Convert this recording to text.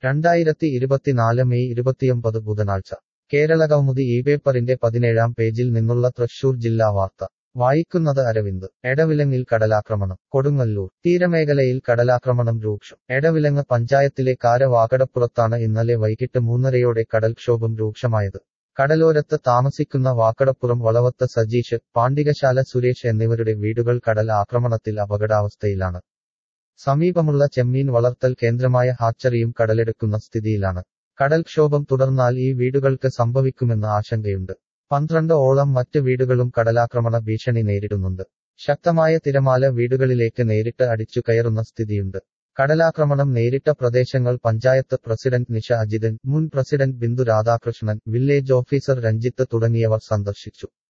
രണ്ടായിരത്തി ഇരുപത്തിനാല് മെയ് ഇരുപത്തിയൊമ്പത് ബുധനാഴ്ച കേരളകൗമുദി ഈ പേപ്പറിന്റെ പതിനേഴാം പേജിൽ നിന്നുള്ള തൃശൂർ ജില്ലാ വാർത്ത വായിക്കുന്നത് അരവിന്ദ് എടവിലങ്ങിൽ കടലാക്രമണം കൊടുങ്ങല്ലൂർ തീരമേഖലയിൽ കടലാക്രമണം രൂക്ഷം എടവിലങ്ങ് പഞ്ചായത്തിലെ കാര വാക്കടപ്പുറത്താണ് ഇന്നലെ വൈകിട്ട് മൂന്നരയോടെ കടൽക്ഷോഭം രൂക്ഷമായത് കടലോരത്ത് താമസിക്കുന്ന വാക്കടപ്പുറം വളവത്ത് സജീഷ് പാണ്ഡികശാല സുരേഷ് എന്നിവരുടെ വീടുകൾ കടൽ ആക്രമണത്തിൽ അപകടാവസ്ഥയിലാണ് സമീപമുള്ള ചെമ്മീൻ വളർത്തൽ കേന്ദ്രമായ ഹാച്ചറിയും കടലെടുക്കുന്ന സ്ഥിതിയിലാണ് കടൽക്ഷോഭം തുടർന്നാൽ ഈ വീടുകൾക്ക് സംഭവിക്കുമെന്ന് ആശങ്കയുണ്ട് പന്ത്രണ്ട് ഓളം മറ്റ് വീടുകളും കടലാക്രമണ ഭീഷണി നേരിടുന്നുണ്ട് ശക്തമായ തിരമാല വീടുകളിലേക്ക് നേരിട്ട് അടിച്ചു കയറുന്ന സ്ഥിതിയുണ്ട് കടലാക്രമണം നേരിട്ട പ്രദേശങ്ങൾ പഞ്ചായത്ത് പ്രസിഡന്റ് നിഷ അജിതൻ മുൻ president Bindu Radhakrishnan village officer Ranjith തുടങ്ങിയവർ സന്ദർശിച്ചു